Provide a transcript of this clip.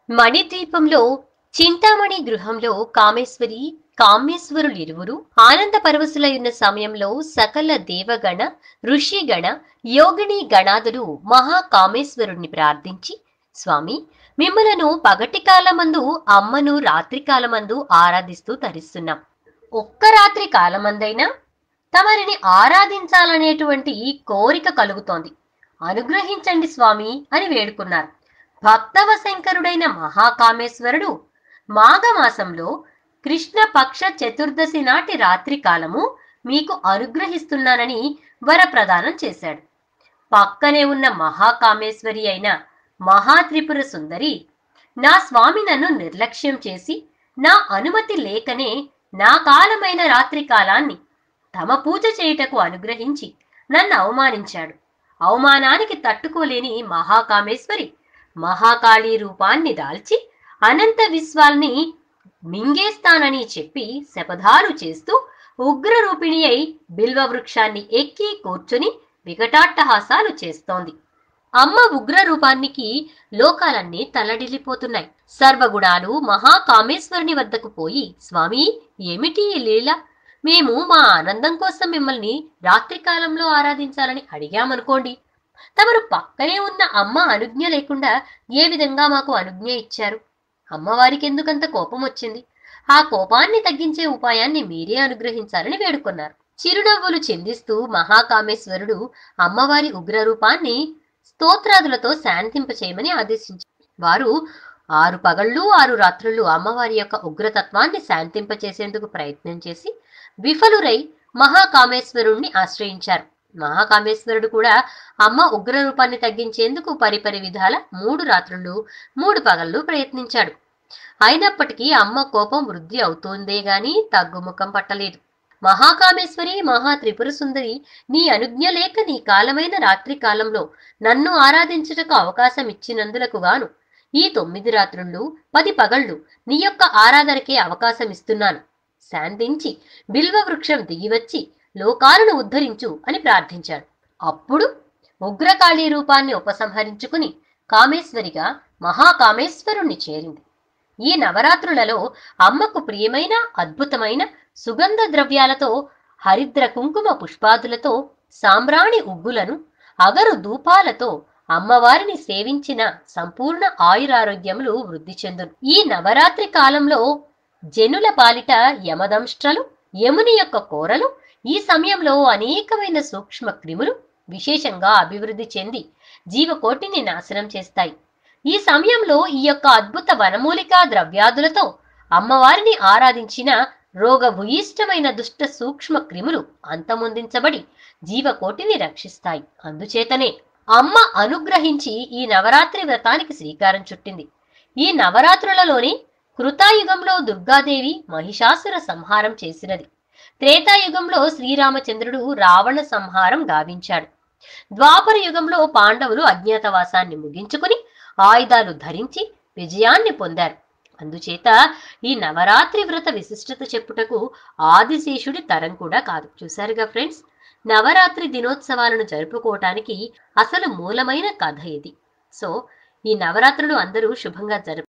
మణిద్వీపంలో చింతామణి గృహంలో కామేశ్వరి కామేశ్వరులిరువురు ఆనంద పరవశులైన సమయంలో సకల దేవగణ ఋషిగణ యోగిని గణాదులు మహాకామేశ్వరుణ్ణి ప్రార్థించి స్వామి మిమ్మలను పగటి కాలమందు అమ్మను రాత్రి కాలమందు ఆరాధిస్తూ తరిస్తున్నాం ఒక్క రాత్రి కాలమందైనా తమరిని ఆరాధించాలనేటువంటి కోరిక కలుగుతోంది అనుగ్రహించండి స్వామి అని వేడుకున్నారు భక్తవ శంకరుడైన మహాకామేశ్వరుడు మాఘమాసంలో కృష్ణ పక్ష చతుర్దశి నాటి రాత్రి కాలము మీకు అనుగ్రహిస్తున్నానని వరప్రదానం చేశాడు పక్కనే ఉన్న మహాకామేశ్వరి అయిన మహాత్రిపుర సుందరి నా స్వామి నన్ను నిర్లక్ష్యం చేసి నా అనుమతి లేకనే నా కాలమైన రాత్రి కాలాన్ని తమ పూజ చేయుటకు అనుగ్రహించి నన్ను అవమానించాడు అవమానానికి తట్టుకోలేని మహాకామేశ్వరి మహాకాళీ రూపాన్ని దాల్చి అనంత విశ్వాల్ని మింగేస్తానని చెప్పి శపథాలు చేస్తూ ఉగ్ర రూపిణి అయి బిల్వ వృక్షాన్ని ఎక్కి కూర్చుని వికటాట్టహాసాలు చేస్తోంది అమ్మ ఉగ్ర రూపానికి లోకాలన్నీ తల్లడిల్లిపోతున్నాయి సర్వగుణాలు మహాకామేశ్వరుని వద్దకు పోయి స్వామి ఏమిటి ఈ లీల మేము మా ఆనందం కోసం మిమ్మల్ని రాత్రికాలంలో ఆరాధించాలని అడిగామనుకోండి తమరు పక్కనే ఉన్న అమ్మ అనుజ్ఞ లేకుండా ఏ విధంగా మాకు అనుజ్ఞ ఇచ్చారు అమ్మవారికి ఎందుకంత కోపం వచ్చింది ఆ కోపాన్ని తగ్గించే ఉపాయాన్ని మీరే అనుగ్రహించాలని వేడుకున్నారు చిరునవ్వులు చెందిస్తూ మహాకామేశ్వరుడు అమ్మవారి ఉగ్రరూపాన్ని స్తోత్రాదులతో శాంతింపచేయమని ఆదేశించారు వారు ఆరు పగళ్ళు ఆరు రాత్రులు అమ్మవారి యొక్క ఉగ్రతత్వాన్ని శాంతింపచేసేందుకు ప్రయత్నం చేసి విఫలురై మహాకామేశ్వరుణ్ణి ఆశ్రయించారు మహాకామేశ్వరుడు కూడా అమ్మ ఉగ్ర రూపాన్ని తగ్గించేందుకు పరిపరి విధాల మూడు రాత్రులు మూడు పగళ్ళు ప్రయత్నించాడు అయినప్పటికీ అమ్మ కోపం వృద్ధి అవుతోందే గాని తగ్గుముఖం పట్టలేదు మహాకామేశ్వరి మహా త్రిపుర సుందరి నీ అనుజ్ఞ లేక నీ కాలమైన రాత్రి కాలంలో నన్ను ఆరాధించుటకు అవకాశం ఇచ్చినందులకు గాను ఈ తొమ్మిది రాత్రుళ్ళు పది పగళ్ళు నీ యొక్క ఆరాధనకే అవకాశం ఇస్తున్నాను శాంతించి బిల్వ వృక్షం దిగివచ్చి లోకాలను ఉద్ధరించు అని ప్రార్థించాడు అప్పుడు ఉగ్రకాళీ రూపాన్ని ఉపసంహరించుకుని కామేశ్వరిగా మహాకామేశ్వరుణ్ణి చేరింది ఈ నవరాత్రులలో అమ్మకు ప్రియమైన అద్భుతమైన సుగంధ ద్రవ్యాలతో హరిద్ర కుంకుమ పుష్పాదులతో సాంబ్రాణి ఉగ్గులను అగరు ధూపాలతో అమ్మవారిని సేవించిన సంపూర్ణ ఆయురారోగ్యములు వృద్ధి చెందును ఈ నవరాత్రి కాలంలో జనుల పాలిట యమదంష్ట్రలు యముని యొక్క కోరలు ఈ సమయంలో అనేకమైన సూక్ష్మ క్రిములు విశేషంగా అభివృద్ధి చెంది జీవకోటిని నాశనం చేస్తాయి ఈ సమయంలో ఈ యొక్క అద్భుత వనమూలికా ద్రవ్యాదులతో అమ్మవారిని ఆరాధించిన రోగభూయిష్టమైన దుష్ట సూక్ష్మ క్రిములు అంతమొందించబడి జీవకోటిని రక్షిస్తాయి అందుచేతనే అమ్మ అనుగ్రహించి ఈ నవరాత్రి వ్రతానికి శ్రీకారం చుట్టింది ఈ నవరాత్రులలోని కృతాయుగంలో దుర్గాదేవి మహిషాసుర సంహారం చేసినది త్రేతాయుగంలో శ్రీరామచంద్రుడు రావణ సంహారం గావించాడు ద్వాపర యుగంలో పాండవులు అజ్ఞాతవాసాన్ని ముగించుకుని ఆయుధాలు ధరించి విజయాన్ని పొందారు అందుచేత ఈ నవరాత్రి వ్రత విశిష్టత చెప్పుటకు ఆదిశేషుడి తరం కూడా కాదు చూసారుగా ఫ్రెండ్స్ నవరాత్రి దినోత్సవాలను జరుపుకోవటానికి అసలు మూలమైన కథ ఇది సో ఈ నవరాత్రులు అందరూ శుభంగా జరుపు